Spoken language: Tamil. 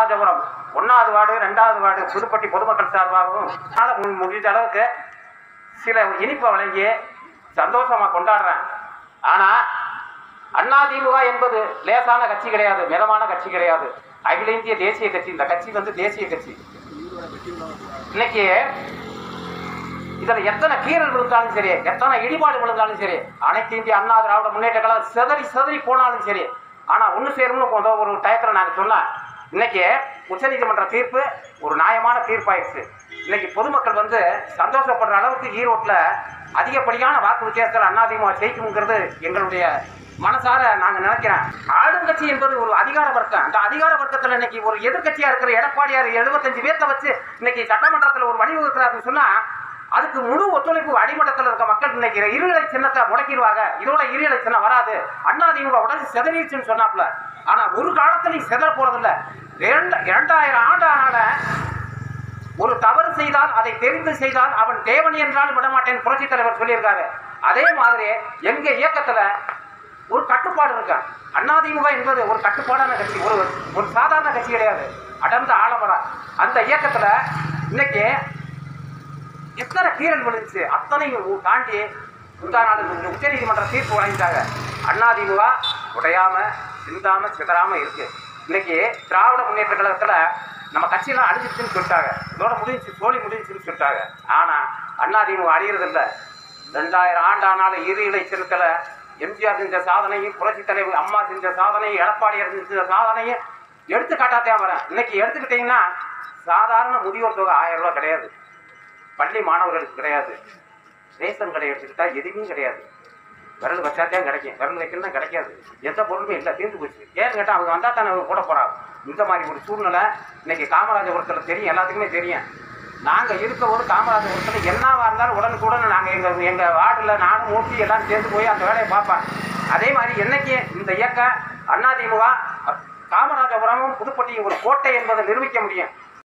காமராஜபுரம் ஒன்றாவது வார்டு ரெண்டாவது வார்டு புதுப்பட்டி பொதுமக்கள் சார்பாகவும் அதனால மு- முடிஞ்ச அளவுக்கு சில இனிப்பை வழங்கி சந்தோஷமா கொண்டாடுறேன் ஆனா அதிமுக என்பது லேசான கட்சி கிடையாது மிதமான கட்சி கிடையாது அகில இந்திய தேசிய கட்சி இந்த கட்சி வந்து தேசிய கட்சி இன்னைக்கு இதுல எத்தனை கீறல் விழுந்தாலும் சரி எத்தனை இடிபாடு விழுந்தாலும் சரி அனைத்து இந்திய அண்ணா திராவிட முன்னேற்ற கழகம் சிதறி சிதறி போனாலும் சரி ஆனா ஒண்ணு சேரும்னு கொஞ்சம் ஒரு டயத்துல நாங்க சொன்னேன் இன்னைக்கு உச்சநீதிமன்ற தீர்ப்பு ஒரு நியாயமான தீர்ப்பாயிருச்சு இன்னைக்கு பொதுமக்கள் வந்து சந்தோஷப்படுற அளவுக்கு ஈரோட்ல அதிகப்படியான வாக்கு வித்தியாசத்தில் அதிமுக ஜெயிக்குங்கிறது எங்களுடைய மனசார நாங்க நினைக்கிறேன் ஆளுங்கட்சி என்பது ஒரு அதிகார வர்க்கம் அந்த அதிகார வர்க்கத்துல இன்னைக்கு ஒரு எதிர்க்கட்சியா இருக்கிற எடப்பாடியார் எழுபத்தஞ்சு பேர்த்த வச்சு இன்னைக்கு சட்டமன்றத்துல ஒரு வழிவகுக்கிறாருன்னு சொன்னா அதுக்கு முழு ஒத்துழைப்பு அடிமட்டத்தில் இருக்க மக்கள் இன்னைக்கு இருநிலை சின்னத்தை முடக்கிடுவாங்க இதோட இருநிலை சின்னம் வராது அதிமுக உடனே செதறிடுச்சுன்னு சொன்னாப்புல ஆனா ஒரு காலத்துலயும் செதற போறதில்ல இரண்டு இரண்டாயிரம் ஆண்டு ஆனால ஒரு தவறு செய்தால் அதை தெரிந்து செய்தால் அவன் தேவன் என்றால் விடமாட்டேன் புரட்சி தலைவர் சொல்லியிருக்காரு அதே மாதிரி எங்க இயக்கத்துல ஒரு கட்டுப்பாடு இருக்கு அதிமுக என்பது ஒரு கட்டுப்பாடான கட்சி ஒரு ஒரு சாதாரண கட்சி கிடையாது அடர்ந்த ஆலமரம் அந்த இயக்கத்துல இன்னைக்கு எத்தனை கீரல் விழுந்துச்சு அத்தனையும் ஊ- தாண்டி முந்தா நாள் உச்ச நீதிமன்ற தீர்ப்பு வழங்கிட்டாங்க அதிமுக உடையாம சிந்தாம சிதறாம இருக்கு இன்னைக்கு திராவிட முன்னேற்ற கழகத்துல நம்ம கட்சியெல்லாம் அழிஞ்சிருச்சுன்னு சொல்லிட்டாங்க இதோட முடிஞ்சு சோழி முடிஞ்சுன்னு சொல்லிட்டாங்க ஆனா அதிமுக அழியறது இல்ல ரெண்டாயிரம் ஆண்டானாலும் இரு இலை சிறுத்தல எம்ஜிஆர் செஞ்ச சாதனையும் புரட்சி தலைவர் அம்மா செஞ்ச சாதனையும் எடப்பாடியார் செஞ்ச சாதனையும் எடுத்துக்காட்டாத்தான் வரேன் இன்னைக்கு எடுத்துக்கிட்டீங்கன்னா சாதாரண முதியோர் தொகை ஆயிரம் ரூபாய் கிடையாது பள்ளி மாணவர்களுக்கு கிடையாது ரேஷன் கடை எடுத்துக்கிட்டா எதுவுமே கிடையாது விரல் வச்சாத்தான் கிடைக்கும் விரல் வைக்கணும் கிடைக்காது எந்த பொருளுமே இல்லை தீர்ந்து போச்சு ஏன்னு கேட்டால் அவங்க வந்தால் தானே அவங்க போட போகிறாங்க இந்த மாதிரி ஒரு சூழ்நிலை இன்னைக்கு காமராஜபுரத்தில் தெரியும் எல்லாத்துக்குமே தெரியும் நாங்கள் இருக்கும்போது காமராஜபுரத்தில் என்னவா இருந்தாலும் உடனுக்குடன் நாங்கள் எங்கள் எங்கள் வார்டில் நானும் மூர்த்தி எல்லாம் சேர்ந்து போய் அந்த வேலையை பார்ப்பேன் அதே மாதிரி என்னைக்கு இந்த இயக்கம் அதிமுக காமராஜபுரமும் புதுப்பட்டியும் ஒரு கோட்டை என்பதை நிரூபிக்க முடியும்